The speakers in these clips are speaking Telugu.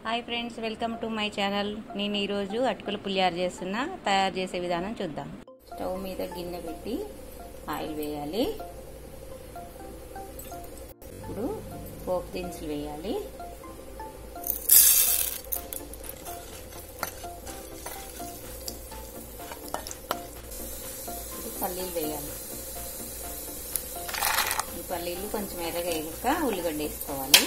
hi friends welcome to my channel నేను ఈరోజు అటుకుల పులిహార చేస్తున్నా తయారు చేసే విధానం చూద్దాం స్టవ్ మీద గిన్నె పెట్టి ఆయిల్ వేయాలి ఇప్పుడు పోపు దినుసులు వేయాలి ఇప్పుడు పల్లీలు వేయాలి ఈ పల్లీలు కొంచెం ఎర్రగా ఉల్లిగడ్డ వేసుకోవాలి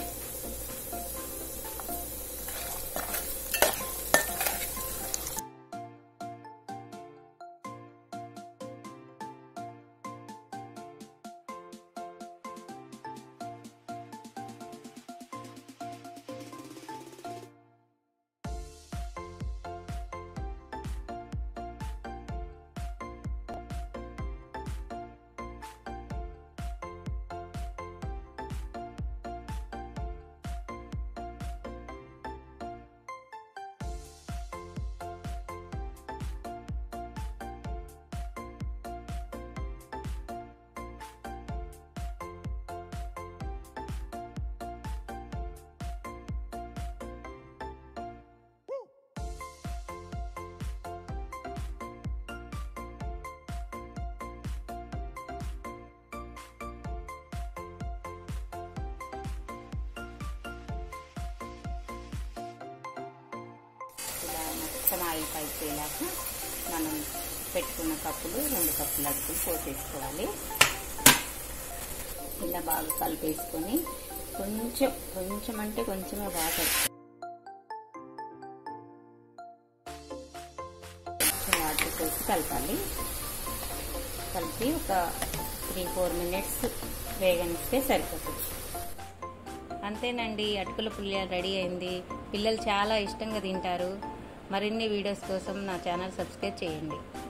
ఇలా మొత్తం ఆయిల్ పైపోయేలాక మనం పెట్టుకున్న కప్పులు రెండు కప్పులు అడుగులు పోసేసుకోవాలి ఇలా బాగా కలిపేసుకొని కొంచెం కొంచెం అంటే కొంచెమే వాటర్ కొంచెం వాటర్ పోసి కలపాలి కలిపి ఒక త్రీ ఫోర్ మినిట్స్ వేగనిస్తే సరిపోతుంది అంతేనండి అటుకుల పులిహార రెడీ అయింది పిల్లలు చాలా ఇష్టంగా తింటారు మరిన్ని వీడియోస్ కోసం నా ఛానల్ సబ్స్క్రైబ్ చేయండి